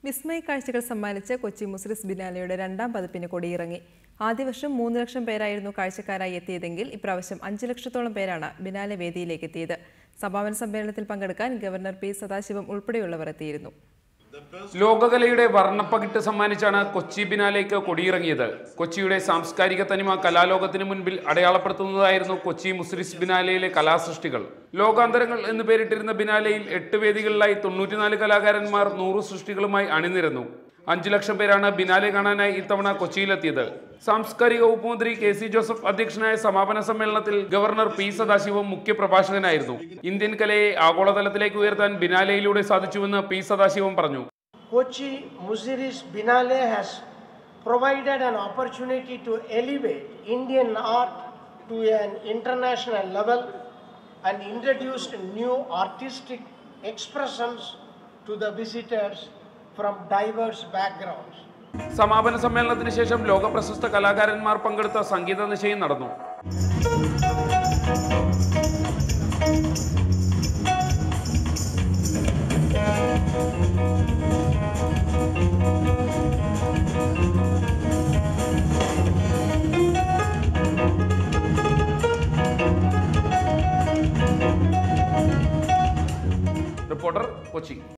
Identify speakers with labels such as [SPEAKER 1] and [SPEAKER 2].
[SPEAKER 1] വിസ്മയ കാഴ്ചകൾ സമ്മാനിച്ച് കൊച്ചി മുസ്ലിസ് ബിനാലയുടെ രണ്ടാം പതിപ്പിന് കൊടിയിറങ്ങി ആദ്യ വർഷം മൂന്ന് ലക്ഷം പേരായിരുന്നു കാഴ്ചക്കാരായി എത്തിയതെങ്കിൽ ഇപ്രാവശ്യം അഞ്ച് ലക്ഷത്തോളം പേരാണ് ബിനാലെ വേദിയിലേക്ക് എത്തിയത് സമാപന സമ്മേളനത്തിൽ പങ്കെടുക്കാൻ ഗവർണർ പി സദാശിവം ഉൾപ്പെടെയുള്ളവർ എത്തിയിരുന്നു
[SPEAKER 2] ലോകകലയുടെ വർണ്ണപ്പകിട്ട് സമ്മാനിച്ചാണ് കൊച്ചി ബിനാലേക്ക് കൊടിയിറങ്ങിയത് കൊച്ചിയുടെ സാംസ്കാരിക തനിമ കലാലോകത്തിന് മുൻപിൽ അടയാളപ്പെടുത്തുന്നതായിരുന്നു കൊച്ചി മുസ്ലിസ് ബിനാലയിലെ കലാസൃഷ്ടികൾ ലോകാന്തരങ്ങൾ എന്ന് പേരിട്ടിരുന്ന ബിനാലയിൽ എട്ട് വേദികളിലായി തൊണ്ണൂറ്റിനാല് കലാകാരന്മാർ നൂറ് സൃഷ്ടികളുമായി അണിനിരന്നു അഞ്ചു ലക്ഷം പേരാണ് ബിനാലെ കാണാനായി ഇത്തവണ കൊച്ചിയിലെത്തിയത് സാംസ്കാരിക വകുപ്പ് മന്ത്രി കെ സി ജോസഫ് അധ്യക്ഷനായ സമാപന സമ്മേളനത്തിൽ ഗവർണർ പി സദാശിവം മുഖ്യപ്രഭാഷകനായിരുന്നു ഇന്ത്യൻ കലയെ ആഗോളതലത്തിലേക്ക് ഉയർത്താൻ ബിനാലയിലൂടെ സാധിച്ചുവെന്ന് പി സദാശിവം പറഞ്ഞു
[SPEAKER 3] Kochi Musiris Binale has provided an opportunity to elevate Indian art to an international level and introduced new artistic expressions to the visitors from diverse backgrounds.
[SPEAKER 2] സമാപന സമ്മേളനത്തിന് ശേഷം ലോക പ്രശസ്ത കലാകാരന്മാർ പങ്കെടുത്ത സംഗീത നിശയും നടന്നു റിപ്പോർട്ടർ കൊച്ചി